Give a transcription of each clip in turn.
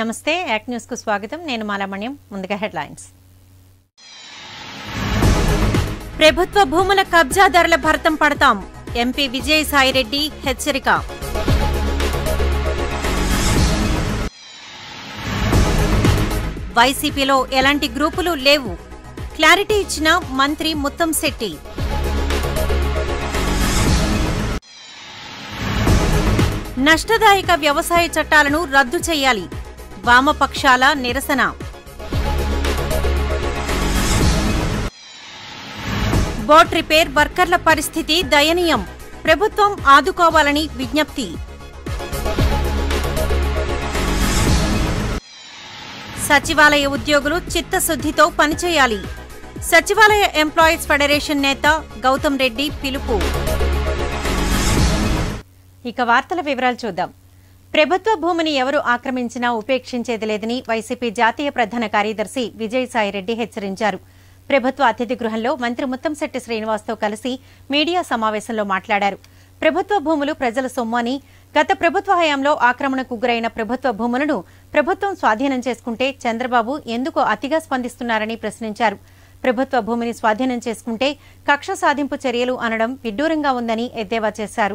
నమస్తే యాక్ న్యూస్ కు స్వాగతం నేను మాలామణ్యం ముందుగా హెడ్లైన్స్ ప్రభుత్వ భూముల కబ్జాదారుల భరతం పడతాం ఎంపీ విజయసాయిరెడ్డి హెచ్చరిక వైసీపీలో ఎలాంటి గ్రూపులు లేవు క్లారిటీ ఇచ్చిన మంత్రి ముత్తంశెట్టి నష్టదాయక వ్యవసాయ చట్టాలను రద్దు చేయాలి వామపక్షాల నిరసన బోట్ రిపేర్ వర్కర్ల పరిస్థితి దయనీయం ప్రభుత్వం ఆదుకోవాలని విజ్ఞప్తి సచివాలయ ఉద్యోగులు చిత్తశుద్ధితో పనిచేయాలి సచివాలయ ఎంప్లాయీస్ ఫెడరేషన్ నేత గౌతమ్ రెడ్డి పిలుపు ఇక వార్తల వివరాలు చూద్దాం ప్రభుత్వ భూమిని ఎవరు ఆక్రమించినా ఉపేక్షించేది లేదని వైసీపీ జాతీయ ప్రధాన కార్యదర్శి విజయసాయిరెడ్డి హెచ్చరించారు ప్రభుత్వ అతిథి గృహంలో మంత్రి ముత్తంశెట్టి శ్రీనివాస్తో కలిసి మీడియా సమావేశంలో మాట్లాడారు ప్రభుత్వ భూములు ప్రజల సొమ్ము అని గత ప్రభుత్వ హయాంలో ఆక్రమణకు గురైన ప్రభుత్వ భూములను ప్రభుత్వం స్వాధీనం చేసుకుంటే చంద్రబాబు ఎందుకు అతిగా స్పందిస్తున్నారని ప్రశ్నించారు ప్రభుత్వ భూమిని స్వాధీనం చేసుకుంటే కక్ష సాధింపు చర్యలు అనడం విడ్డూరంగా ఉందని ఎద్దేవా చేశారు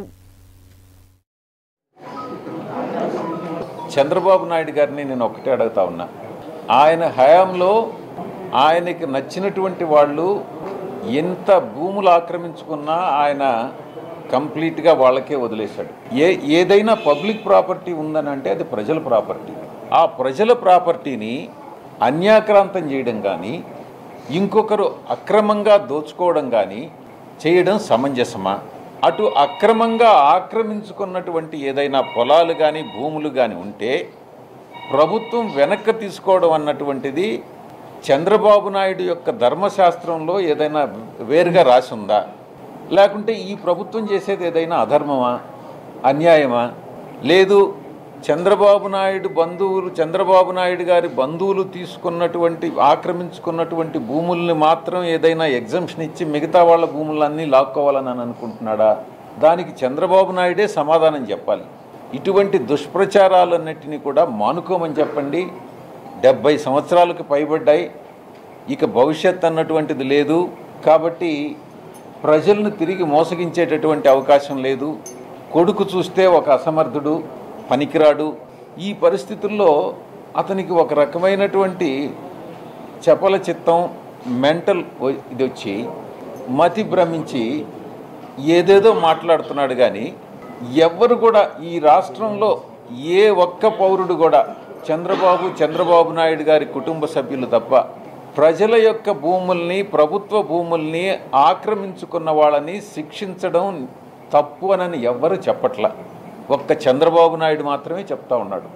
చంద్రబాబు నాయుడు గారిని నేను ఒకటే అడుగుతా ఉన్నా ఆయన హయాంలో ఆయనకి నచ్చినటువంటి వాళ్ళు ఎంత భూములు ఆక్రమించుకున్నా ఆయన కంప్లీట్గా వాళ్ళకే వదిలేశాడు ఏ ఏదైనా పబ్లిక్ ప్రాపర్టీ ఉందని అంటే అది ప్రజల ప్రాపర్టీ ఆ ప్రజల ప్రాపర్టీని అన్యాక్రాంతం చేయడం కానీ ఇంకొకరు అక్రమంగా దోచుకోవడం కానీ చేయడం సమంజసమా అటు అక్రమంగా ఆక్రమించుకున్నటువంటి ఏదైనా పొలాలు కానీ భూములు కానీ ఉంటే ప్రభుత్వం వెనక్కి తీసుకోవడం అన్నటువంటిది చంద్రబాబు నాయుడు యొక్క ధర్మశాస్త్రంలో ఏదైనా వేరుగా రాసి ఉందా లేకుంటే ఈ ప్రభుత్వం చేసేది ఏదైనా అధర్మమా అన్యాయమా లేదు చంద్రబాబు నాయుడు బంధువులు చంద్రబాబు నాయుడు గారి బంధువులు తీసుకున్నటువంటి ఆక్రమించుకున్నటువంటి భూముల్ని మాత్రం ఏదైనా ఎగ్జంప్షన్ ఇచ్చి మిగతా వాళ్ళ భూములన్నీ లాక్కోవాలని అని అనుకుంటున్నాడా దానికి చంద్రబాబు నాయుడే సమాధానం చెప్పాలి ఇటువంటి దుష్ప్రచారాలన్నిటినీ కూడా మానుకోమని చెప్పండి డెబ్బై సంవత్సరాలకు పైబడ్డాయి ఇక భవిష్యత్ అన్నటువంటిది లేదు కాబట్టి ప్రజలను తిరిగి మోసగించేటటువంటి అవకాశం లేదు కొడుకు చూస్తే ఒక అసమర్థుడు పనికిరాడు ఈ పరిస్థితుల్లో అతనికి ఒక రకమైనటువంటి చపల చిత్తం మెంటల్ ఇది వచ్చి మతి భ్రమించి ఏదేదో మాట్లాడుతున్నాడు కానీ ఎవ్వరు కూడా ఈ రాష్ట్రంలో ఏ ఒక్క పౌరుడు కూడా చంద్రబాబు చంద్రబాబు నాయుడు గారి కుటుంబ సభ్యులు తప్ప ప్రజల యొక్క భూముల్ని ప్రభుత్వ భూముల్ని ఆక్రమించుకున్న వాళ్ళని శిక్షించడం తప్పు అనని ఎవ్వరు చెప్పట్ల ఒక్క చంద్రబాబు నాయుడు మాత్రమే చెప్తా ఉన్నాడు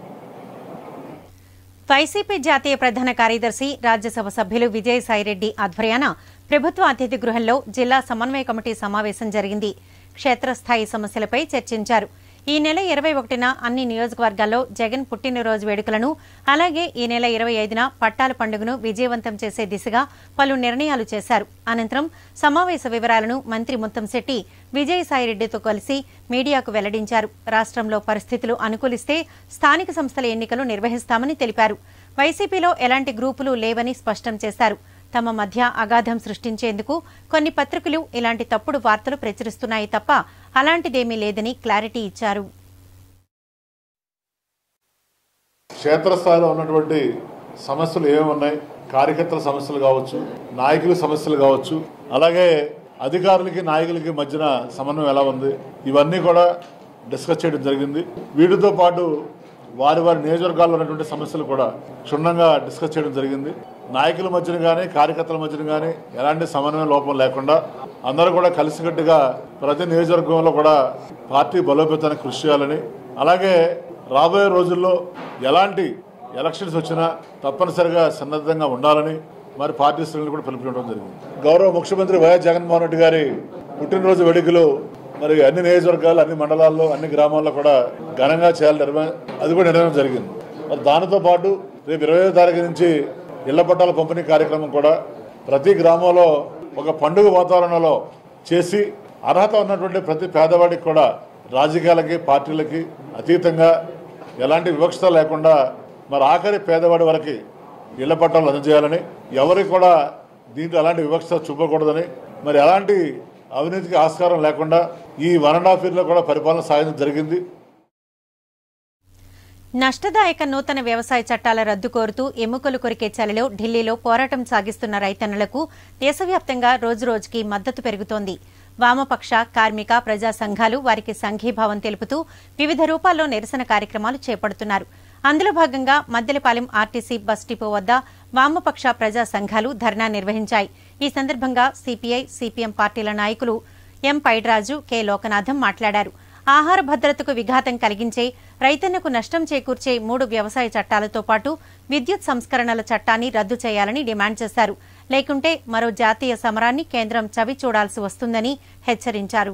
వైసీపీ జాతీయ ప్రధాన కార్యదర్శి రాజ్యసభ సభ్యులు విజయసాయిరెడ్డి ఆధ్వర్యాన ప్రభుత్వ అతిథి గృహంలో జిల్లా సమన్వయ కమిటీ సమావేశం జరిగింది క్షేత్రస్థాయి సమస్యలపై చర్చించారు ఈ నెల ఇరవై ఒకటిన అన్ని నియోజకవర్గాల్లో జగన్ పుట్టినరోజు వేడుకలను అలాగే ఈ నెల ఇరవై ఐదున పట్టాల పండుగను విజయవంతం చేసే దిశగా పలు నిర్ణయాలు చేశారు అనంతరం సమావేశ వివరాలను మంత్రి ముత్తంశెట్టి విజయసాయిరెడ్డితో కలిసి మీడియాకు వెల్లడించారు రాష్ట్రంలో పరిస్థితులు అనుకూలిస్తే స్థానిక సంస్థల ఎన్నికలు నిర్వహిస్తామని తెలిపారు వైసీపీలో ఎలాంటి గ్రూపులు లేవని స్పష్టం చేశారు తమ మధ్య అగాధం సృష్టించేందుకు కొన్ని పత్రికలు ఇలాంటి తప్పుడు వార్తలు ప్రచురిస్తున్నాయి తప్ప అలాంటిదేమీ లేదని క్లారిటీ ఇచ్చారు క్షేత్రస్థాయిలో ఉన్నటువంటి సమస్యలు ఏమేమి ఉన్నాయి కార్యకర్తల సమస్యలు కావచ్చు నాయకుల సమస్యలు కావచ్చు అలాగే అధికారులకి నాయకులకి మధ్యన సమన్వయం ఎలా ఉంది ఇవన్నీ కూడా డిస్కస్ చేయడం జరిగింది వీటితో పాటు వారి వారి నియోజకవర్గాల్లో ఉన్నటువంటి సమస్యలు కూడా క్షుణ్ణంగా డిస్కస్ చేయడం జరిగింది నాయకుల మధ్యన కానీ కార్యకర్తల మధ్యన కానీ ఎలాంటి సమన్వయం లోపం లేకుండా అందరూ కూడా కలిసికట్టుగా ప్రతి నియోజకవర్గంలో కూడా పార్టీ బలోపేతానికి కృషి చేయాలని అలాగే రాబోయే రోజుల్లో ఎలాంటి ఎలక్షన్స్ వచ్చినా తప్పనిసరిగా సన్నద్ధంగా ఉండాలని మరి పార్టీ శ్రేణులు కూడా పిలుపునివ్వడం జరిగింది గౌరవ ముఖ్యమంత్రి వైఎస్ జగన్మోహన్ రెడ్డి గారి పుట్టినరోజు వేడుకలు మరి అన్ని నియోజకవర్గాలు అన్ని మండలాల్లో అన్ని గ్రామాల్లో కూడా ఘనంగా చేయాలని నిర్ణయం అది కూడా నిర్ణయం జరిగింది మరి దానితో పాటు రేపు ఇరవై తారీఖు నుంచి ఇళ్ల పట్టాల పంపిణీ కార్యక్రమం కూడా ప్రతి గ్రామంలో ఒక పండుగ వాతావరణంలో చేసి అర్హత ఉన్నటువంటి ప్రతి పేదవాడికి కూడా రాజకీయాలకి పార్టీలకి అతీతంగా ఎలాంటి వివక్షత లేకుండా మరి ఆఖరి పేదవాడి వరకు ఇళ్ల పట్టాలు అందజేయాలని ఎవరికి కూడా దీంట్లో ఎలాంటి వివక్ష చూపకూడదని మరి ఎలాంటి అవినీతికి ఆస్కారం లేకుండా ఈ వన్ అండ్ హాఫ్ ఇయర్లో కూడా పరిపాలన సాగించడం జరిగింది నష్టదాయక నూతన వ్యవసాయ చట్టాల రద్దు కోరుతూ ఎముకలు కొరికే చలిలో ఢిల్లీలో పోరాటం సాగిస్తున్న రైతన్నలకు దేశవ్యాప్తంగా రోజురోజుకి మద్దతు పెరుగుతోంది వామపక్ష కార్మిక ప్రజా సంఘాలు వారికి సంఘీభావం తెలుపుతూ వివిధ రూపాల్లో నిరసన కార్యక్రమాలు చేపడుతున్నారు అందులో భాగంగా మద్దెలపాలెం ఆర్టీసీ బస్ డిపో వద్ద వామపక్ష ప్రజా సంఘాలు ధర్నా నిర్వహించాయి ఈ సందర్భంగా సిపిఐ సిపిఎం పార్టీల నాయకులు ఎం పైడ్రాజు కె లోకనాథం మాట్లాడారు ఆహార భద్రతకు విఘాతం కలిగించే రైతన్నకు నష్టం చేకూర్చే మూడు వ్యవసాయ చట్టాలతో పాటు విద్యుత్ సంస్కరణల చట్టాన్ని రద్దు చేయాలని డిమాండ్ చేశారు లేకుంటే మరో జాతీయ సమరాన్ని కేంద్రం చవి చూడాల్సి వస్తుందని హెచ్చరించారు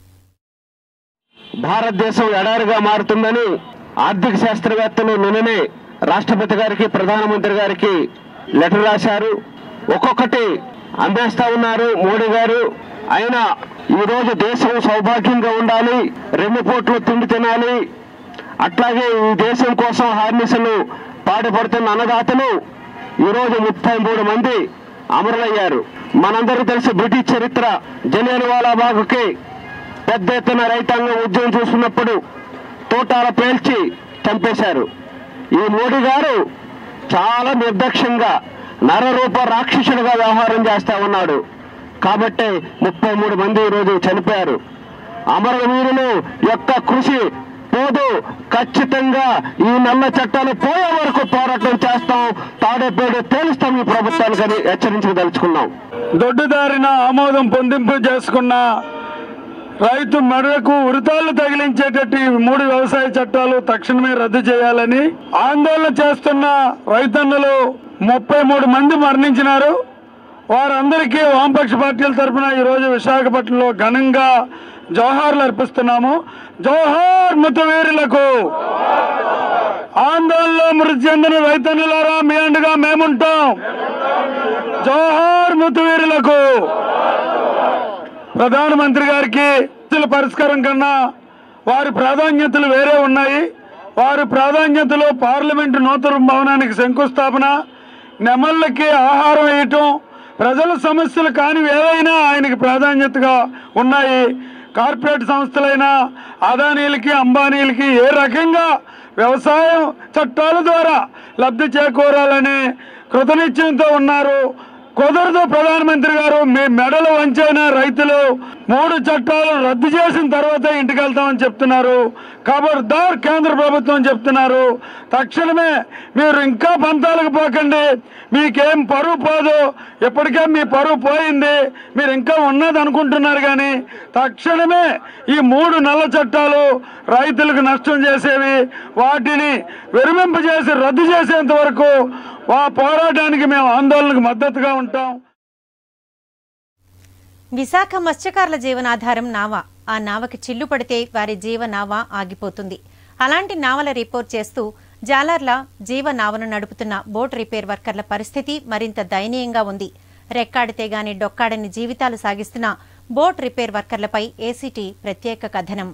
భారతదేశం ఎడారిగా మారుతుందని ఆర్థిక శాస్త్రవేత్తలు నిన్ననే రాష్ట్రపతి గారికి ప్రధానమంత్రి గారికి లెటర్ రాశారు ఒక్కొక్కటి అందేస్తా ఉన్నారు మోడీ గారు అయినా ఈ రోజు దేశం సౌభాగ్యంగా ఉండాలి రెండు పూట్లు తిండి తినాలి అట్లాగే ఈ దేశం కోసం హార్నిసలు పాటుపడుతున్న అన్నదాతలు ఈ రోజు ముప్పై మూడు మంది అమరులయ్యారు మనందరూ తెలిసి బ్రిటిష్ చరిత్ర జలియన్ వాలాబాగుకి పెద్ద ఎత్తున రైతాంగం ఉద్యమం చూస్తున్నప్పుడు తోటాల పేల్చి చంపేశారు ఈ మోడీ గారు చాలా నిర్దక్ష్యంగా నరరూప రాక్షసుడిగా వ్యవహారం చేస్తా ఉన్నాడు కాబట్టి ముప్పై మూడు మంది ఈరోజు చనిపోయారు అమరవీరులు యొక్క కృషి పోదు ఖచ్చితంగా ఈ నల్ల చట్టాలు పోయే వరకు పోరాటం చేస్తాం తాడేపేడు తేలుస్తాం ఈ ప్రభుత్వానికి హెచ్చరించదలుచుకున్నాం దొడ్డుదారిన ఆమోదం పొందింపు చేసుకున్న రైతు మెడకు ఉరితాళ్లు తగిలించేటట్టు ఈ మూడు వ్యవసాయ చట్టాలు తక్షణమే రద్దు చేయాలని ఆందోళన చేస్తున్న రైతన్నలు ముప్పై మూడు మంది మరణించినారు వారందరికీ వామపక్ష పార్టీల తరఫున ఈరోజు విశాఖపట్నంలో ఘనంగా జోహార్లు అర్పిస్తున్నాము జోహార్ మృతవీరులకు ఆందోళనలో మృతి చెందిన రైతన్నులారా మీ అండగా మేముంటాం జోహార్ మృతవీరులకు ప్రధానమంత్రి గారికి సమస్యల పరిష్కారం కన్నా వారి ప్రాధాన్యతలు వేరే ఉన్నాయి వారి ప్రాధాన్యతలు పార్లమెంటు నూతన భవనానికి శంకుస్థాపన నెమళ్ళకి ఆహారం వేయటం ప్రజల సమస్యలు కానివి ఏవైనా ఆయనకి ప్రాధాన్యతగా ఉన్నాయి కార్పొరేట్ సంస్థలైనా అదానీలకి అంబానీలకి ఏ రకంగా వ్యవసాయం చట్టాల ద్వారా లబ్ధి చేకూరాలని కృతనిశ్చయంతో ఉన్నారు కుదరదు ప్రధానమంత్రి గారు మీ మెడలు వంచైన రైతులు మూడు చట్టాలు రద్దు చేసిన తర్వాత ఇంటికి వెళ్తామని చెప్తున్నారు ఖబర్దార్ కేంద్ర ప్రభుత్వం చెప్తున్నారు తక్షణమే మీరు ఇంకా పంతాలకు పోకండి మీకేం పరువు పోదు ఇప్పటికే మీ పరువు పోయింది మీరు ఇంకా ఉన్నది అనుకుంటున్నారు కానీ తక్షణమే ఈ మూడు నల్ల చట్టాలు రైతులకు నష్టం చేసేవి వాటిని విరమింపజేసి రద్దు చేసేంత వరకు ఆ పోరాటానికి మేము ఆందోళనకు మద్దతుగా ఉంటాం విశాఖ మత్స్యకారుల జీవనాధారం నావ ఆ నావకి చిల్లు పడితే వారి జీవ నావ ఆగిపోతుంది అలాంటి నావల రిపోర్ట్ చేస్తూ జాలార్ల జీవ నావను నడుపుతున్న బోట్ రిపేర్ వర్కర్ల పరిస్థితి మరింత దయనీయంగా ఉంది రెక్కాడితే గాని డొక్కాడని జీవితాలు సాగిస్తున్న బోట్ రిపేర్ వర్కర్లపై ఏసీటీ ప్రత్యేక కథనం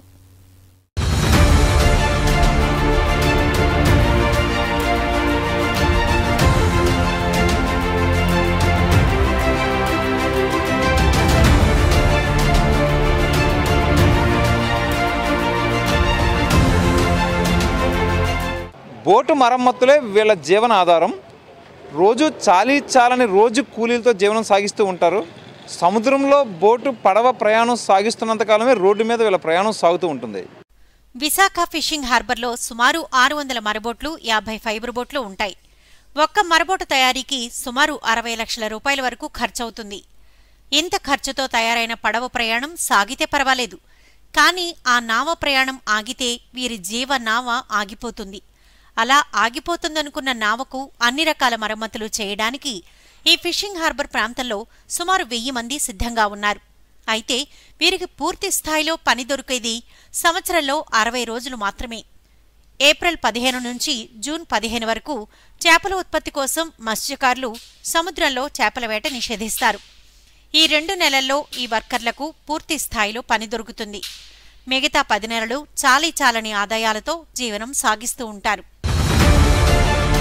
బోటు మరమ్మతులే వీళ్ళ జీవన ఆధారం రోజు చాలీ చాలని రోజు కూలీలతో జీవనం సాగిస్తూ ఉంటారు సముద్రంలో బోటు పడవ ప్రయాణం సాగిస్తున్నంత కాలమే రోడ్డు మీద వీళ్ళ ప్రయాణం సాగుతూ ఉంటుంది విశాఖ ఫిషింగ్ హార్బర్లో సుమారు ఆరు వందల మరబోట్లు యాభై ఫైబర్ బోట్లు ఉంటాయి ఒక్క మరబోటు తయారీకి సుమారు అరవై లక్షల రూపాయల వరకు ఖర్చవుతుంది ఇంత ఖర్చుతో తయారైన పడవ ప్రయాణం సాగితే పర్వాలేదు కానీ ఆ నావ ప్రయాణం ఆగితే వీరి జీవ నావ ఆగిపోతుంది అలా ఆగిపోతుందనుకున్న నావకు అన్ని రకాల మరమ్మతులు చేయడానికి ఈ ఫిషింగ్ హార్బర్ ప్రాంతంలో సుమారు వెయ్యి మంది సిద్ధంగా ఉన్నారు అయితే వీరికి పూర్తి స్థాయిలో పని దొరికేది సంవత్సరంలో అరవై రోజులు మాత్రమే ఏప్రిల్ పదిహేను నుంచి జూన్ పదిహేను వరకు చేపల ఉత్పత్తి కోసం మత్స్యకారులు సముద్రంలో చేపల వేట నిషేధిస్తారు ఈ రెండు నెలల్లో ఈ వర్కర్లకు పూర్తి స్థాయిలో పని దొరుకుతుంది మిగతా పది నెలలు చాలీ చాలని ఆదాయాలతో జీవనం సాగిస్తూ ఉంటారు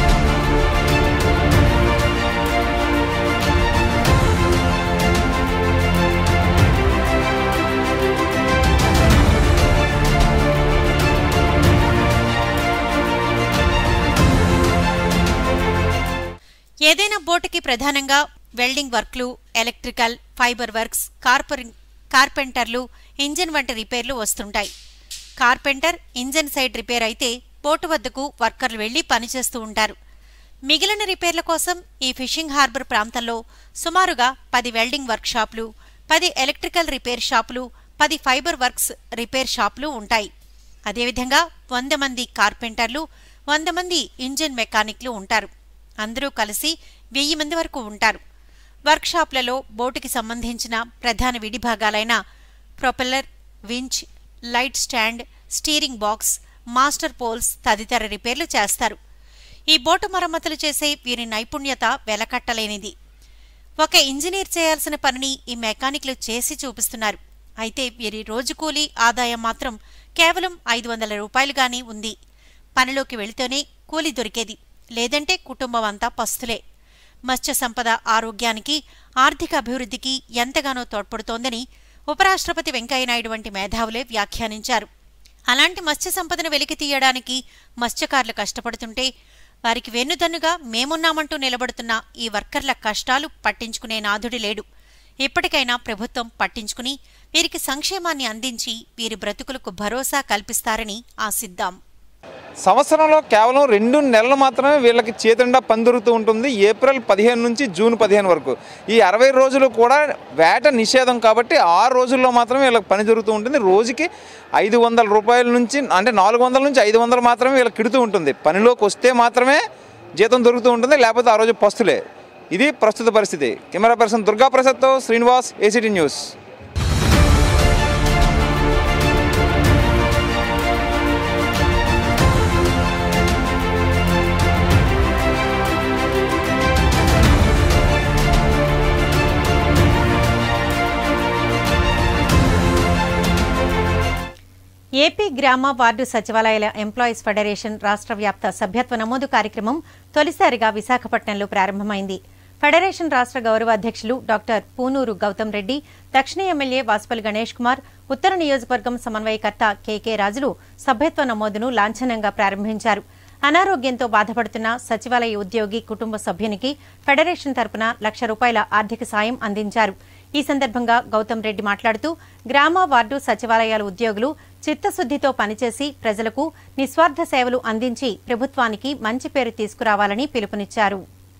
ఏదైనా బోటుకి ప్రధానంగా వెల్డింగ్ వర్క్లు ఎలక్ట్రికల్ ఫైబర్ వర్క్స్ కార్పొరి కార్పెంటర్లు ఇంజిన్ వంటి రిపేర్లు వస్తుంటాయి కార్పెంటర్ ఇంజిన్ సైడ్ రిపేర్ అయితే బోటు వద్దకు వర్కర్లు వెళ్లి పనిచేస్తూ ఉంటారు మిగిలిన రిపేర్ల కోసం ఈ ఫిషింగ్ హార్బర్ ప్రాంతంలో సుమారుగా పది వెల్డింగ్ వర్క్ షాపులు పది ఎలక్ట్రికల్ రిపేర్ షాపులు పది ఫైబర్ వర్క్స్ రిపేర్ షాపులు ఉంటాయి అదేవిధంగా వంద మంది కార్పెంటర్లు వంద మంది ఇంజిన్ మెకానిక్లు ఉంటారు అందరూ కలిసి వెయ్యి మంది వరకు ఉంటారు వర్క్షాప్లలో బోటుకి సంబంధించిన ప్రధాన విడిభాగాలైన propeller winch light stand steering box master poles తదితర రిపేర్లు చేస్తారు ఈ బోటు మరమ్మతులు చేసే వీరి నైపుణ్యత వెలకట్టలేనిది ఒక ఇంజనీర్ చేయాల్సిన పనిని ఈ మెకానిక్లు చేసి చూపిస్తున్నారు అయితే వీరి రోజు కూలీ ఆదాయం మాత్రం కేవలం ఐదు వందల రూపాయలుగానే ఉంది పనిలోకి వెళితేనే కూలి దొరికేది లేదంటే కుటుంబం అంతా పస్తులే మత్స్య సంపద ఆరోగ్యానికి ఆర్థిక అభివృద్ధికి ఎంతగానో తోడ్పడుతోందని ఉపరాష్ట్రపతి వెంకయ్యనాయుడు వంటి మేధావులే వ్యాఖ్యానించారు అలాంటి మత్స్య సంపదను వెలికి తీయడానికి మత్స్యకారులు కష్టపడుతుంటే వారికి వెన్నుదన్నుగా మేమున్నామంటూ నిలబడుతున్న ఈ వర్కర్ల కష్టాలు పట్టించుకునే నాథుడి లేడు ఇప్పటికైనా ప్రభుత్వం పట్టించుకుని వీరికి సంక్షేమాన్ని అందించి వీరి బ్రతుకులకు భరోసా కల్పిస్తారని ఆశిద్దాం సంవత్సరంలో కేవలం రెండు నెలలు మాత్రమే వీళ్ళకి చేతిండా పని దొరుకుతూ ఉంటుంది ఏప్రిల్ పదిహేను నుంచి జూన్ పదిహేను వరకు ఈ అరవై రోజులు కూడా వేట నిషేధం కాబట్టి ఆ రోజుల్లో మాత్రమే వీళ్ళకి పని జరుగుతూ ఉంటుంది రోజుకి ఐదు వందల రూపాయల నుంచి అంటే నాలుగు వందల నుంచి ఐదు వందలు మాత్రమే వీళ్ళకి కిడుతూ ఉంటుంది పనిలోకి వస్తే మాత్రమే జీతం దొరుకుతూ ఉంటుంది లేకపోతే ఆ రోజు పస్తులే ఇది ప్రస్తుత పరిస్థితి కెమెరా పర్సన్ దుర్గా ప్రసాద్తో శ్రీనివాస్ ఏసీటీ న్యూస్ ఏపీ గ్రామ వార్డు సచివాలయాల ఎంప్లాయీస్ ఫెడరేషన్ రాష్ట్ర వ్యాప్త సభ్యత్వ నమోదు కార్యక్రమం తొలిసారిగా విశాఖపట్నంలో ప్రారంభమైంది ఫెడరేషన్ రాష్ట్ర గౌరవ అధ్యక్షులు డాక్టర్ పూనూరు గౌతమ్ రెడ్డి దక్షిణ ఎమ్మెల్యే వాసుపల్లి గణేష్ కుమార్ ఉత్తర నియోజకవర్గం సమన్వయకర్త కెకే రాజులు సభ్యత్వ నమోదును లాంఛనంగా ప్రారంభించారు అనారోగ్యంతో బాధపడుతున్న సచివాలయ ఉద్యోగి కుటుంబ సభ్యునికి ఫెడరేషన్ తరపున లక్ష రూపాయల ఆర్థిక సాయం అందించారు ఈ సందర్భంగా గౌతమ్ రెడ్డి మాట్లాడుతూ గ్రామ వార్డు సచివాలయాల ఉద్యోగులు చిత్తశుద్దితో పనిచేసి ప్రజలకు నిస్వార్థ సేవలు అందించి ప్రభుత్వానికి మంచి పేరు తీసుకురావాలని పిలుపునిచ్చారు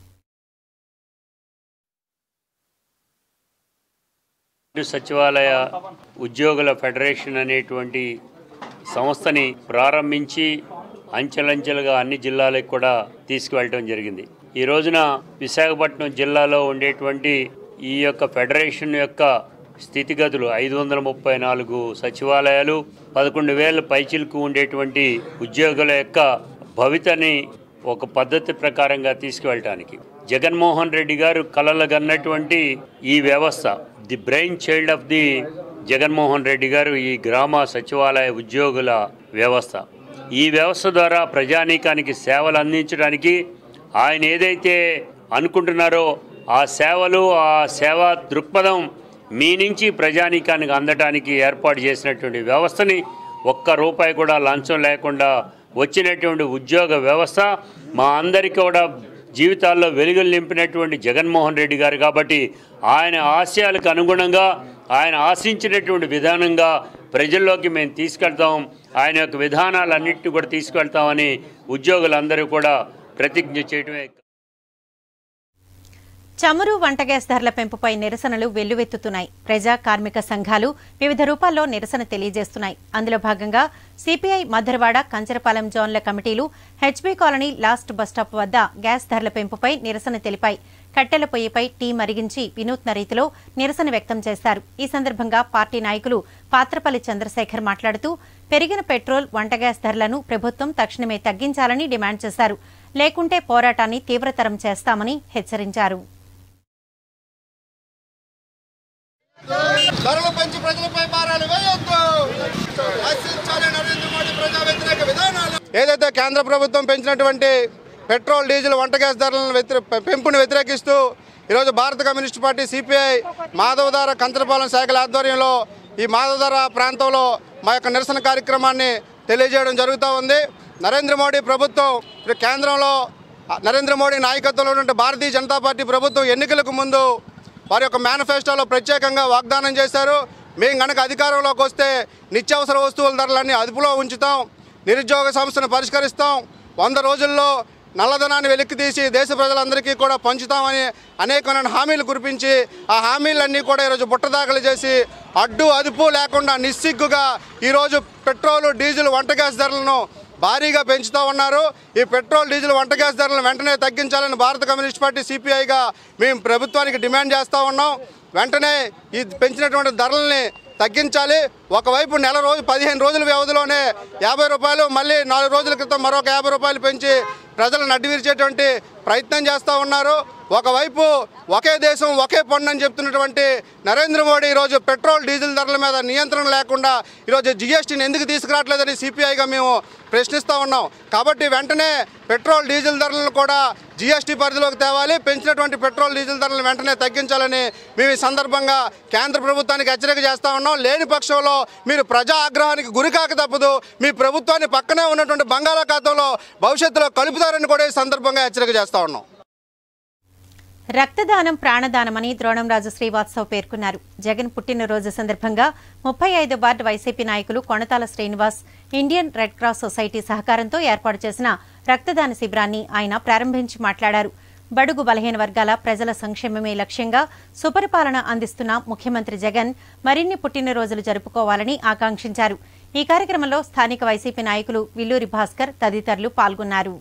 వార్డు సచివాలయ ఉద్యోగుల ఫెడరేషన్ అనేటువంటి సంస్థని ప్రారంభించి అంచెలంచెలుగా అన్ని జిల్లాలకు కూడా తీసుకువెళ్ళటం జరిగింది ఈ రోజున విశాఖపట్నం జిల్లాలో ఉండేటువంటి ఈ యొక్క ఫెడరేషన్ యొక్క స్థితిగతులు ఐదు వందల ముప్పై నాలుగు సచివాలయాలు పదకొండు వేల పైచిలకు ఉండేటువంటి ఉద్యోగుల యొక్క భవితని ఒక పద్ధతి ప్రకారంగా తీసుకువెళ్ళటానికి జగన్మోహన్ రెడ్డి గారు కలలుగన్నటువంటి ఈ వ్యవస్థ the brain child of the Jaganmohan Reddy గారు ఈ గ్రామ సచివాలయ ఉద్యోగుల వ్యవస్థ ఈ వ్యవస్థ ద్వారా ప్రజానీకానికి సేవలు అందించడానికి ఆయన ఏదైతే అనుకుంటున్నారో ఆ సేవలు ఆ సేవా దృక్పథం మీ నుంచి ప్రజానీకానికి అందటానికి ఏర్పాటు చేసినటువంటి వ్యవస్థని ఒక్క రూపాయి కూడా లంచం లేకుండా వచ్చినటువంటి ఉద్యోగ వ్యవస్థ మా అందరికీ కూడా జీవితాల్లో వెలుగులు నింపినటువంటి జగన్మోహన్ రెడ్డి గారు కాబట్టి ఆయన ఆశయాలకు అనుగుణంగా ఆయన ఆశించినటువంటి విధానంగా ప్రజల్లోకి మేము తీసుకెళ్తాం ఆయన యొక్క విధానాలన్నింటినీ కూడా తీసుకెళ్తామని ఉద్యోగులందరూ కూడా ప్రతిజ్ఞ చేయడమే చమురు వంట గ్యాస్ ధరల పెంపుపై నిరసనలు వెల్లువెత్తుతున్నాయి ప్రజా కార్మిక సంఘాలు వివిధ రూపాల్లో నిరసన తెలియజేస్తున్నాయి అందులో భాగంగా సిపిఐ మధురవాడ కంచరపాలెం జోన్ల కమిటీలు హెచ్బీ కాలనీ లాస్ట్ బస్టాప్ వద్ద గ్యాస్ ధరల పెంపుపై నిరసన తెలిపాయి కట్టెల పొయ్యిపై టీ మరిగించి వినూత్న రీతిలో నిరసన వ్యక్తం చేశారు ఈ సందర్భంగా పార్టీ నాయకులు పాత్రపల్లి చంద్రశేఖర్ మాట్లాడుతూ పెరిగిన పెట్రోల్ వంట గ్యాస్ ధరలను ప్రభుత్వం తక్షణమే తగ్గించాలని డిమాండ్ చేశారు లేకుంటే పోరాటాన్ని తీవ్రతరం చేస్తామని హెచ్చరించారు ధరలు పెంచి ప్రజలపై భారాలు వేయొద్దు నశించాలి నరేంద్ర మోడీ ప్రజా వ్యతిరేక విధానాలు ఏదైతే కేంద్ర ప్రభుత్వం పెంచినటువంటి పెట్రోల్ డీజిల్ వంట గ్యాస్ ధరలను వ్యతిరే పెంపుని వ్యతిరేకిస్తూ ఈరోజు భారత communist party CPI Madhavadhara Kancharapalem శాఖల ఆధ్వర్యంలో ఈ మాధవధార ప్రాంతంలో మా యొక్క నిరసన కార్యక్రమాన్ని తెలియజేయడం జరుగుతూ ఉంది నరేంద్ర మోడీ ప్రభుత్వం ఇప్పుడు కేంద్రంలో నరేంద్ర మోడీ నాయకత్వంలో ఉన్నటువంటి భారతీయ జనతా పార్టీ ప్రభుత్వం ఎన్నికలకు ముందు వారి యొక్క మేనిఫెస్టోలో ప్రత్యేకంగా వాగ్దానం చేశారు మేము కనుక అధికారంలోకి వస్తే నిత్యావసర వస్తువుల ధరలన్నీ అదుపులో ఉంచుతాం నిరుద్యోగ సమస్యను పరిష్కరిస్తాం వంద రోజుల్లో నల్లధనాన్ని వెలికి తీసి దేశ ప్రజలందరికీ కూడా పంచుతామని అనేకమైన హామీలు కురిపించి ఆ హామీలన్నీ కూడా ఈరోజు బుట్టదాఖలు చేసి అడ్డు అదుపు లేకుండా నిస్సిగ్గుగా ఈరోజు పెట్రోలు డీజిల్ వంట గ్యాస్ ధరలను భారీగా పెంచుతూ ఉన్నారు ఈ పెట్రోల్ డీజిల్ వంట గ్యాస్ ధరలను వెంటనే తగ్గించాలని భారత కమ్యూనిస్ట్ పార్టీ సిపిఐగా మేము ప్రభుత్వానికి డిమాండ్ చేస్తూ ఉన్నాం వెంటనే ఈ పెంచినటువంటి ధరల్ని తగ్గించాలి ఒకవైపు నెల రోజు పదిహేను రోజుల వ్యవధిలోనే యాభై రూపాయలు మళ్ళీ నాలుగు రోజుల క్రితం మరొక యాభై రూపాయలు పెంచి ప్రజలను అడ్డివిరిచేటువంటి ప్రయత్నం చేస్తూ ఉన్నారు ఒకవైపు ఒకే దేశం ఒకే పన్ను అని చెప్తున్నటువంటి నరేంద్ర మోడీ ఈరోజు పెట్రోల్ డీజిల్ ధరల మీద నియంత్రణ లేకుండా ఈరోజు జిఎస్టీని ఎందుకు తీసుకురావట్లేదని సిపిఐగా మేము ప్రశ్నిస్తూ ఉన్నాం కాబట్టి వెంటనే పెట్రోల్ డీజిల్ ధరలను కూడా జిఎస్టీ పరిధిలోకి తేవాలి పెంచినటువంటి పెట్రోల్ డీజిల్ ధరలను వెంటనే తగ్గించాలని మేము ఈ సందర్భంగా కేంద్ర ప్రభుత్వానికి హెచ్చరిక చేస్తా ఉన్నాం లేని పక్షంలో మీరు ప్రజా ఆగ్రహానికి గురికాక తప్పదు మీ ప్రభుత్వాన్ని పక్కనే ఉన్నటువంటి బంగాళాఖాతంలో భవిష్యత్తులో కలుపుతారని కూడా ఈ సందర్భంగా హెచ్చరిక చేస్తా ఉన్నాం రక్తదానం ప్రాణదానమని ద్రోణంరాజు శ్రీవాత్సవ్ పేర్కొన్నారు జగన్ పుట్టినరోజు సందర్భంగా ముప్పై ఐదు వార్డు వైసీపీ నాయకులు Konathala Srinivas Indian Red Cross Society సహకారంతో ఏర్పాటు చేసిన రక్తదాన శిబిరాన్ని ఆయన ప్రారంభించి మాట్లాడారు బడుగు బలహీన వర్గాల ప్రజల సంక్షేమమే లక్ష్యంగా సుపరిపాలన అందిస్తున్న ముఖ్యమంత్రి జగన్ మరిన్ని పుట్టినరోజులు జరుపుకోవాలని ఆకాంక్షించారు ఈ కార్యక్రమంలో స్థానిక వైసీపీ నాయకులు విల్లూరి భాస్కర్ తదితరులు పాల్గొన్నారు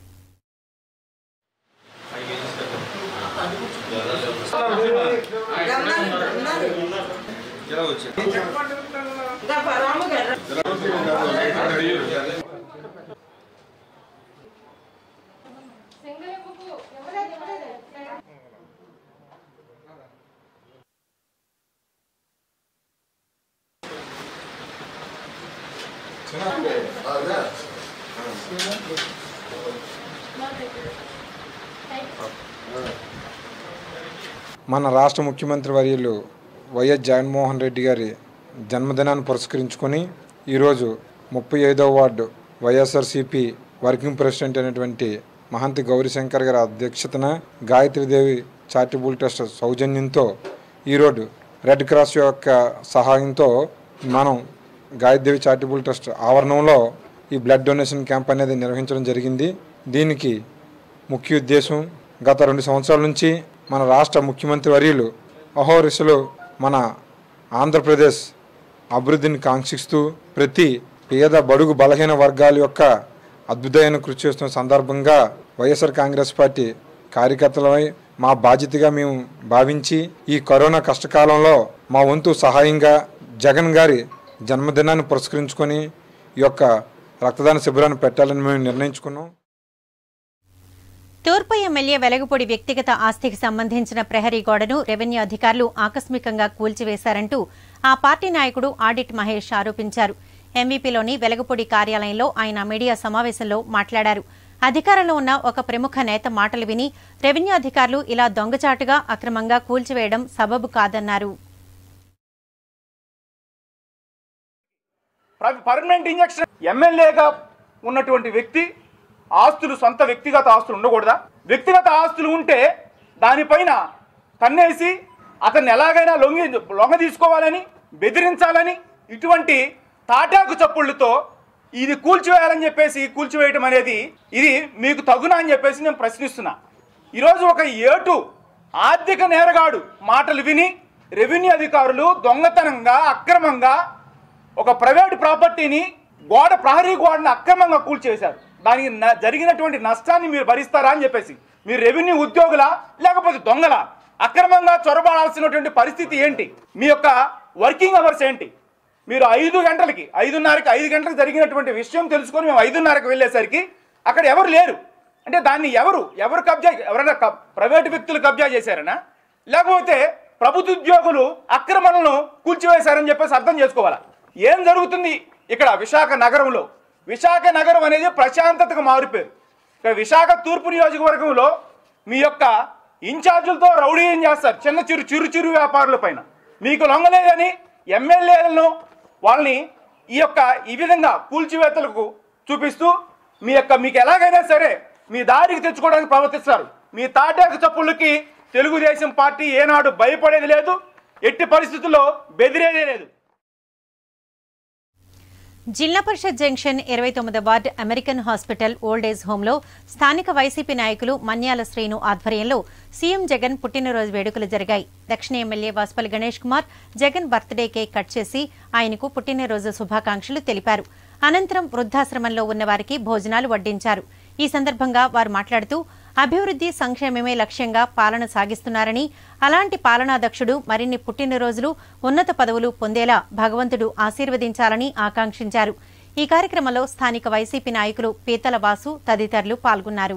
మన రాష్ట్ర ముఖ్యమంత్రి వర్యులు వైఎస్ జగన్మోహన్ రెడ్డి గారి జన్మదినాన్ని పురస్కరించుకొని ఈరోజు ముప్పై ఐదవ వార్డు వైఎస్ఆర్సిపి వర్కింగ్ ప్రెసిడెంట్ అయినటువంటి మహంతి గౌరీశంకర్ గారి అధ్యక్షతన గాయత్రీదేవి చారిటబుల్ ట్రస్ట్ సౌజన్యంతో ఈరోజు రెడ్ క్రాస్ యొక్క సహాయంతో మనం గాయత్రీదేవి చారిటబుల్ ట్రస్ట్ ఆవరణంలో ఈ బ్లడ్ డొనేషన్ క్యాంప్ అనేది నిర్వహించడం జరిగింది దీనికి ముఖ్య ఉద్దేశం గత రెండు సంవత్సరాల నుంచి మన రాష్ట్ర ముఖ్యమంత్రి వర్యులు అహోరిసలు మన ఆంధ్రప్రదేశ్ అభివృద్ధిని కాంక్షిస్తూ ప్రతి పేద బడుగు బలహీన వర్గాల యొక్క అద్భుతమైన కృషి చేస్తున్న సందర్భంగా వైఎస్ఆర్ కాంగ్రెస్ పార్టీ కార్యకర్తలమై మా బాధ్యతగా మేము భావించి ఈ కరోనా కష్టకాలంలో మా వంతు సహాయంగా జగన్ గారి జన్మదినాన్ని పురస్కరించుకొని ఈ యొక్క రక్తదాన శిబిరాన్ని పెట్టాలని మేము నిర్ణయించుకున్నాం తూర్పు ఎమ్మెల్యే వెలగపూడి వ్యక్తిగత ఆస్తికి సంబంధించిన ప్రహరీ గోడను రెవెన్యూ అధికారులు ఆకస్మికంగా కూల్చివేశారంటూ ఆ పార్టీ నాయకుడు ఆడిట్ మహేష్ ఆరోపించారు ఎంవీపీలోని వెలగపూడి కార్యాలయంలో ఆయన మీడియా సమావేశంలో మాట్లాడారు అధికారంలో ఉన్న ఒక ప్రముఖ నేత మాటలు విని రెవెన్యూ అధికారులు ఇలా దొంగచాటుగా అక్రమంగా కూల్చివేయడం సబబు కాదన్నారు పర్మనెంట్ ఇంజక్షన్ ఎమ్మెల్యేగా ఉన్నటువంటి వ్యక్తి ఆస్తులు సొంత వ్యక్తిగత ఆస్తులు ఉండకూడదా వ్యక్తిగత ఆస్తులు ఉంటే దానిపైన కన్నేసి అతన్ని ఎలాగైనా లొంగి లొంగ తీసుకోవాలని బెదిరించాలని ఇటువంటి తాటాకు చప్పుళ్ళతో ఇది కూల్చివేయాలని చెప్పేసి కూల్చివేయటం అనేది ఇది మీకు తగునా అని చెప్పేసి నేను ప్రశ్నిస్తున్నా ఈరోజు ఒక ఏటు ఆర్థిక నేరగాడు మాటలు విని రెవెన్యూ అధికారులు దొంగతనంగా అక్రమంగా ఒక ప్రైవేట్ ప్రాపర్టీని గోడ ప్రహరీ గోడని అక్రమంగా కూల్చేశారు దానికి న- జరిగినటువంటి నష్టాన్ని మీరు భరిస్తారా అని చెప్పేసి మీరు రెవెన్యూ ఉద్యోగులా లేకపోతే దొంగలా అక్రమంగా చొరబడాల్సినటువంటి పరిస్థితి ఏంటి మీ యొక్క వర్కింగ్ అవర్స్ ఏంటి మీరు ఐదు గంటలకి ఐదున్నరకి ఐదు గంటలకు జరిగినటువంటి విషయం తెలుసుకొని మేము ఐదున్నరకు వెళ్ళేసరికి అక్కడ ఎవరు లేరు అంటే దాన్ని ఎవరు ఎవరు కబ్జా ఎవరైనా కబ్- ప్రైవేటు వ్యక్తులు కబ్జా చేశారనా లేకపోతే ప్రభుత్వ ఉద్యోగులు అక్రమణను కూల్చివేశారని చెప్పేసి అర్థం చేసుకోవాలా ఏం జరుగుతుంది ఇక్కడ విశాఖ నగరంలో విశాఖ నగరం అనేది ప్రశాంతతకు మారిపోయారు ఇక్కడ విశాఖ తూర్పు నియోజకవర్గంలో మీ యొక్క ఇన్ఛార్జీలతో రౌడీ ఏం చేస్తారు చిన్న చిరు చిరు చిరు వ్యాపారుల పైన మీకు లొంగలేదని ఎమ్మెల్యేలను వాళ్ళని ఈ యొక్క ఈ విధంగా కూల్చివేతలకు చూపిస్తూ మీ యొక్క మీకు ఎలాగైనా సరే మీ దారికి తెచ్చుకోవడానికి ప్రవర్తిస్తారు మీ తాటాకు చప్పుళ్ళకి తెలుగుదేశం పార్టీ ఏనాడు భయపడేది లేదు ఎట్టి పరిస్థితుల్లో బెదిరేదే లేదు జిల్లా పరిషత్ జంక్షన్ ఇరవై తొమ్మిది ward American hospital old age హోంలో స్థానిక వైసీపీ నాయకులు మన్యాల శ్రీను ఆధ్వర్యంలో సీఎం జగన్ పుట్టినరోజు వేడుకలు జరిగాయి దక్షిణ MLA Vasupalli Ganesh Kumar Jagan birthday cake cut చేసి ఆయనకు పుట్టినరోజు శుభాకాంక్షలు తెలిపారు అనంతరం వృద్ధాశ్రమంలో ఉన్న వారికి భోజనాలు వడ్డించారు ఈ సందర్భంగా వారు మాట్లాడుతూ అభివృద్ధి సంక్షేమమే లక్ష్యంగా పాలన సాగిస్తున్నారని అలాంటి పాలనాదక్షుడు మరిన్ని పుట్టినరోజులు ఉన్నత పదవులు పొందేలా భగవంతుడు ఆశీర్వదించాలని ఆకాంక్షించారు ఈ కార్యక్రమంలో స్థానిక వైసీపీ నాయకులు పీతల వాసు తదితరులు పాల్గొన్నారు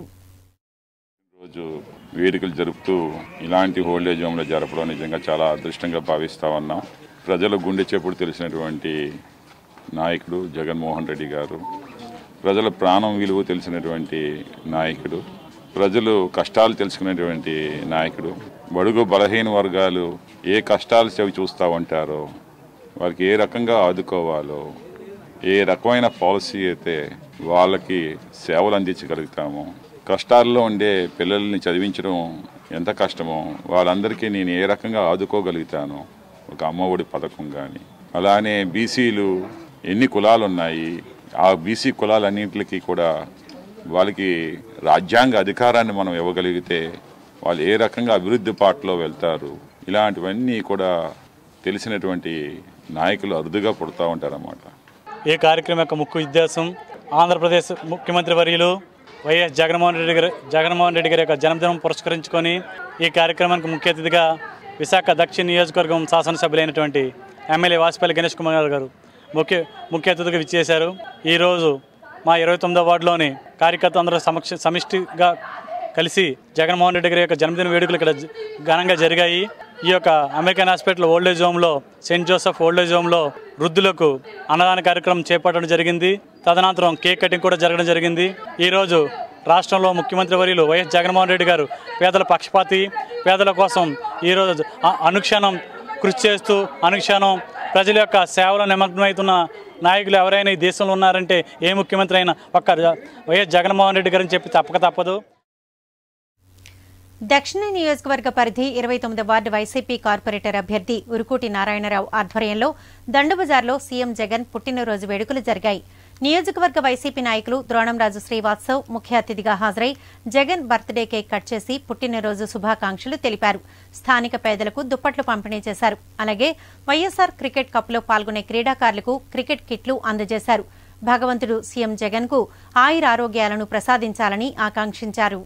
రోజు వేడుకలు జరుపుతూ ఇలాంటి హోల్డేజ్ హోమ్లో జరపడం నిజంగా చాలా అదృష్టంగా భావిస్తా ఉన్నాం ప్రజల గుండె చెప్పుడు తెలిసినటువంటి నాయకుడు జగన్మోహన్ రెడ్డి గారు ప్రజల ప్రాణం విలువ తెలిసినటువంటి నాయకుడు ప్రజలు కష్టాలు తెలుసుకునేటువంటి నాయకుడు బడుగు బలహీన వర్గాలు ఏ కష్టాలు చెవి చూస్తూ ఉంటారో వారికి ఏ రకంగా ఆదుకోవాలో ఏ రకమైన పాలసీ అయితే వాళ్ళకి సేవలు అందించగలుగుతామో కష్టాల్లో ఉండే పిల్లల్ని చదివించడం ఎంత కష్టమో వాళ్ళందరికీ నేను ఏ రకంగా ఆదుకోగలుగుతాను ఒక అమ్మఒడి పథకం కానీ అలానే బీసీలు ఎన్ని కులాలు ఉన్నాయి ఆ బీసీ కులాలన్నింటికి కూడా వాళ్ళకి రాజ్యాంగ అధికారాన్ని మనం ఇవ్వగలిగితే వాళ్ళు ఏ రకంగా అభివృద్ధి పాటలో వెళ్తారు ఇలాంటివన్నీ కూడా తెలిసినటువంటి నాయకులు అరుదుగా పుడతా ఉంటారన్నమాట ఈ కార్యక్రమం యొక్క ముఖ్య ఉద్దేశం ఆంధ్రప్రదేశ్ ముఖ్యమంత్రి వర్యులు వైఎస్ జగన్మోహన్ రెడ్డి గారి జగన్మోహన్ రెడ్డి గారి యొక్క జన్మదినం పురస్కరించుకొని ఈ కార్యక్రమానికి ముఖ్య అతిథిగా విశాఖ దక్షిణ నియోజకవర్గం శాసనసభ్యులైనటువంటి ఎమ్మెల్యే వాసుపల్లి గణేష్ కుమార్ గారు ముఖ్య ముఖ్య అతిథిగా విచ్చేశారు ఈరోజు మా ఇరవై తొమ్మిదో వార్డులోని కార్యకర్త అందరూ సమక్ష సమిష్టిగా కలిసి జగన్మోహన్ రెడ్డి గారి యొక్క జన్మదిన వేడుకలు ఇక్కడ జ- ఘనంగా జరిగాయి ఈ యొక్క అమెరికన్ హాస్పిటల్ ఓల్డేజ్ హోమ్లో సెయింట్ జోసెఫ్ ఓల్డేజ్ హోమ్లో వృద్ధులకు అన్నదాన కార్యక్రమం చేపట్టడం జరిగింది తదనంతరం కేక్ కటింగ్ కూడా జరగడం జరిగింది ఈరోజు రాష్ట్రంలో ముఖ్యమంత్రి వర్యులు వైఎస్ జగన్మోహన్ రెడ్డి గారు పేదల పక్షపాతి పేదల కోసం ఈరోజు అ- అనుక్షణం కృషి చేస్తూ అనుక్షణం ప్రజల యొక్క సేవలో నిమగ్నమవుతున్న నాయకులు ఎవరైనా ఈ దేశంలో ఉన్నారంటే ఏ ముఖ్యమంత్రి అయినా ఒక్క వైఎస్ జగన్మోహన్ రెడ్డి గారని చెప్పి తప్పక తప్పదు దక్షిణ నియోజకవర్గ పరిధి ఇరవై తొమ్మిది వార్డు వైసీపీ కార్పొరేటర్ అభ్యర్థి ఉరుకూటి నారాయణరావు ఆధ్వర్యంలో దండుబజార్లో సీఎం జగన్ పుట్టినరోజు వేడుకలు జరిగాయి నియోజకవర్గ వైసీపీ నాయకులు ద్రోణంరాజు శ్రీవాత్సవ్ ముఖ్య అతిథిగా హాజరై జగన్ బర్త్డే కేక్ కట్ చేసి పుట్టినరోజు శుభాకాంక్షలు తెలిపారు స్థానిక పేదలకు దుప్పట్లు పంపిణీ చేశారు అలాగే వైఎస్సార్ క్రికెట్ కప్లో పాల్గొనే క్రీడాకారులకు క్రికెట్ కిట్లు అందజేశారు భగవంతుడు సీఎం జగన్కు ఆయురారోగ్యాలను ప్రసాదించాలని ఆకాంక్షించారు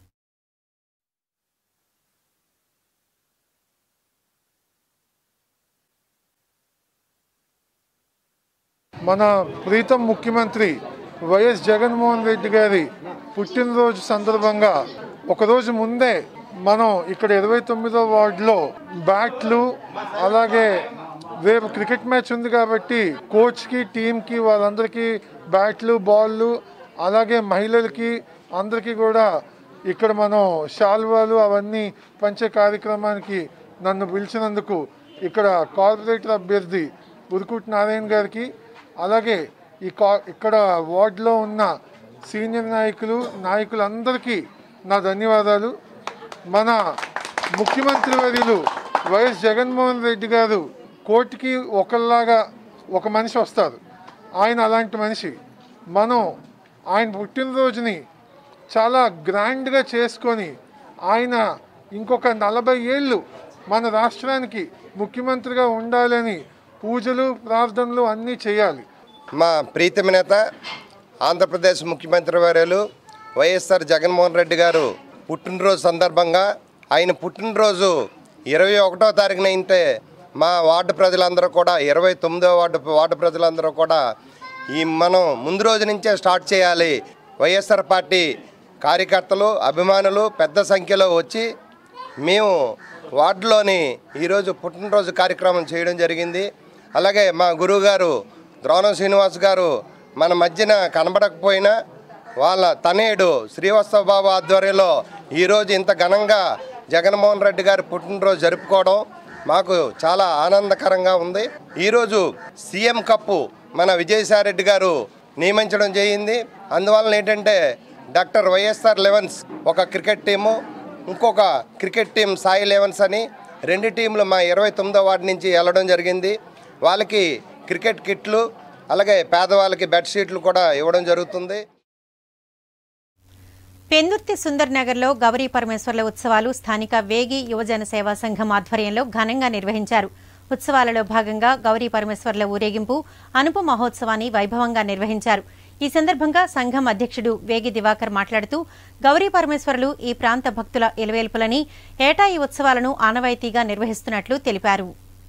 మన ప్రీతం ముఖ్యమంత్రి వైఎస్ జగన్మోహన్ రెడ్డి గారి పుట్టినరోజు సందర్భంగా ఒకరోజు ముందే మనం ఇక్కడ ఇరవై తొమ్మిదో వార్డులో బ్యాట్లు అలాగే రేపు క్రికెట్ మ్యాచ్ ఉంది కాబట్టి కోచ్కి టీంకి వాళ్ళందరికీ బ్యాట్లు బాళ్ళు అలాగే మహిళలకి అందరికీ కూడా ఇక్కడ మనం శాల్వాలు అవన్నీ పంచే కార్యక్రమానికి నన్ను పిలిచినందుకు ఇక్కడ కార్పొరేటర్ అభ్యర్థి ఉరుకుట్ నారాయణ గారికి అలాగే ఈ కా ఇక్కడ వార్డులో ఉన్న సీనియర్ నాయకులు నాయకులందరికీ నా ధన్యవాదాలు మన ముఖ్యమంత్రి వర్యులు వైఎస్ జగన్మోహన్ రెడ్డి గారు కోర్టుకి ఒకళ్ళలాగా ఒక మనిషి వస్తారు ఆయన అలాంటి మనిషి మనం ఆయన పుట్టినరోజుని చాలా గ్రాండ్గా చేసుకొని ఆయన ఇంకొక నలభై ఏళ్ళు మన రాష్ట్రానికి ముఖ్యమంత్రిగా ఉండాలని పూజలు ప్రార్థనలు అన్నీ చేయాలి మా ప్రీతమ నేత ఆంధ్రప్రదేశ్ ముఖ్యమంత్రి వర్యులు వైఎస్ఆర్ జగన్మోహన్ రెడ్డి గారు పుట్టినరోజు సందర్భంగా ఆయన పుట్టినరోజు ఇరవై ఒకటో తారీఖున అయితే మా వార్డు ప్రజలందరూ కూడా ఇరవై తొమ్మిదో వార్డు వార్డు ప్రజలందరూ కూడా ఈ మనం ముందు రోజు నుంచే స్టార్ట్ చేయాలి వైఎస్ఆర్ పార్టీ కార్యకర్తలు అభిమానులు పెద్ద సంఖ్యలో వచ్చి మేము వార్డులోని ఈరోజు పుట్టినరోజు కార్యక్రమం చేయడం జరిగింది అలాగే మా గురువుగారు ద్రోణం శ్రీనివాస్ గారు మన మధ్యన కనబడకపోయినా వాళ్ళ తనేడు శ్రీవత్సవ బాబు ఆధ్వర్యంలో ఈరోజు ఇంత ఘనంగా జగన్మోహన్ రెడ్డి గారి పుట్టినరోజు జరుపుకోవడం మాకు చాలా ఆనందకరంగా ఉంది ఈరోజు సీఎం కప్పు మన విజయసాయిరెడ్డి గారు నియమించడం జరిగింది అందువలన ఏంటంటే డాక్టర్ వైఎస్ఆర్ లెవెన్స్ ఒక క్రికెట్ టీము ఇంకొక క్రికెట్ టీం సాయి లెవెన్స్ అని రెండు టీంలు మా ఇరవై తొమ్మిదో వార్డు నుంచి వెళ్ళడం జరిగింది వాళ్ళకి క్రికెట్ కిట్లు అలాగే పేదవాళ్ళకి బెడ్షీట్లు కూడా ఇవ్వడం జరుగుతుంది పెందుర్తి సుందర్ నగర్లో గౌరీ పరమేశ్వర్ల ఉత్సవాలు స్థానిక వేగి యువజన సేవా సంఘం ఆధ్వర్యంలో ఘనంగా నిర్వహించారు ఉత్సవాలలో భాగంగా గౌరీ పరమేశ్వర్ల ఊరేగింపు అనుపు మహోత్సవాన్ని వైభవంగా నిర్వహించారు ఈ సందర్భంగా సంఘం అధ్యక్షుడు వేగి దివాకర్ మాట్లాడుతూ గౌరీ పరమేశ్వరులు ఈ ప్రాంత భక్తుల ఎలవేల్పులని ఏటా ఈ ఉత్సవాలను ఆనవాయితీగా నిర్వహిస్తున్నట్లు తెలిపారు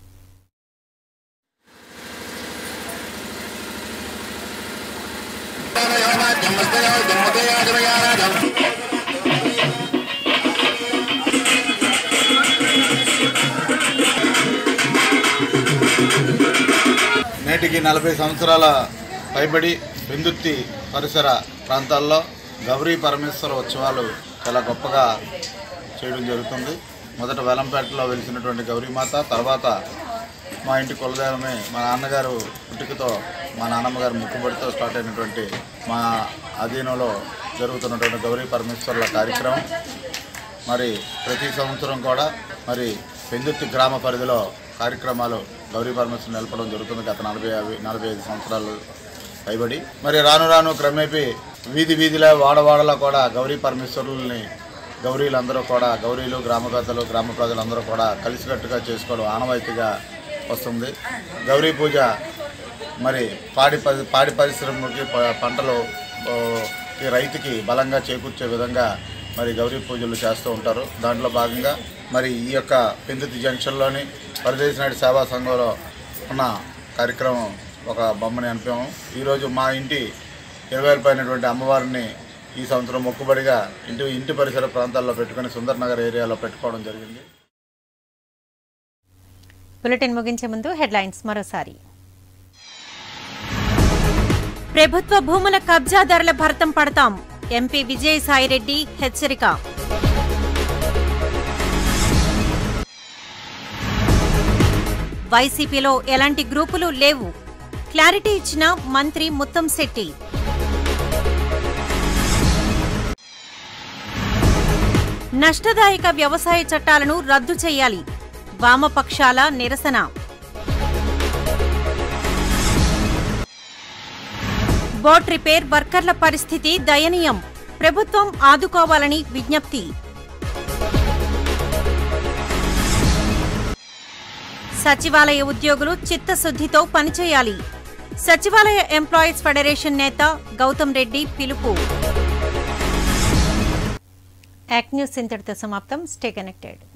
నేటికి నలభై సంవత్సరాల పైబడి పెందుత్తి పరిసర ప్రాంతాల్లో గౌరీ పరమేశ్వర ఉత్సవాలు చాలా గొప్పగా చేయడం జరుగుతుంది మొదట వెలంపేటలో వెలిసినటువంటి గౌరీమాత తర్వాత మా ఇంటి కులదైవమే మా నాన్నగారు పుట్టుకతో మా నాన్నమ్మ గారు ముక్కుబడితో స్టార్ట్ అయినటువంటి మా అధీనంలో జరుగుతున్నటువంటి గౌరీ పరమేశ్వరుల కార్యక్రమం మరి ప్రతి సంవత్సరం కూడా మరి పెందుర్తి గ్రామ పరిధిలో కార్యక్రమాలు గౌరీ పరమేశ్వరం నిలపడం జరుగుతుంది గత నలభై యాభై నలభై ఐదు సంవత్సరాలు పైబడి మరి రాను రాను క్రమేపీ వీధి వీధిలో వాడవాడలో కూడా గౌరీ పరమేశ్వరుల్ని గౌరీలందరూ కూడా గౌరీలు గ్రామ పెద్దలు గ్రామ ప్రజలందరూ కూడా కలిసికట్టుగా చేసుకోవడం ఆనవాయితీగా వస్తుంది గౌరీ పూజ మరి పాడి పరి పాడి పరిశ్రమకి ప- పంటలు ఓ, ఈ రైతుకి బలంగా చేకూర్చే విధంగా మరి గౌరీ పూజలు చేస్తూ ఉంటారు దాంట్లో భాగంగా మరి ఈ యొక్క పెందుతి జంక్షన్లోని పరదేశ నాయుడు సేవా సంఘంలో ఉన్న కార్యక్రమం ఒక బొమ్మని అనిపాము ఈరోజు మా ఇంటి ఇరవై పైనటువంటి అమ్మవారిని ఈ సంవత్సరం మొక్కుబడిగా ఇంటి ఇంటి పరిసర ప్రాంతాల్లో పెట్టుకొని సుందర్ నగర్ ఏరియాలో పెట్టుకోవడం జరిగింది బులెటిన్ ముగించే ముందు హెడ్లైన్స్ మరోసారి ప్రభుత్వ భూముల కబ్జాదారుల భరతం పడతాం ఎంపీ విజయసాయిరెడ్డి హెచ్చరిక వైసీపీలో ఎలాంటి గ్రూపులు లేవు క్లారిటీ ఇచ్చిన మంత్రి ముత్తంశెట్టి నష్టదాయక వ్యవసాయ చట్టాలను రద్దు చేయాలి వామపక్షాల నిరసన బోట్ రిపేర్ వర్కర్ల పరిస్థితి దయనీయం ప్రభుత్వం ఆదుకోవాలని విజ్ఞప్తి సచివాలయ ఉద్యోగులు చిత్తశుద్ధితో పనిచేయాలి సచివాలయ ఎంప్లాయీస్ ఫెడరేషన్ నేత గౌతమ్ రెడ్డి పిలుపు యాక్ట్ న్యూస్ ఇంతటితో సమాప్తం స్టే కనెక్టెడ్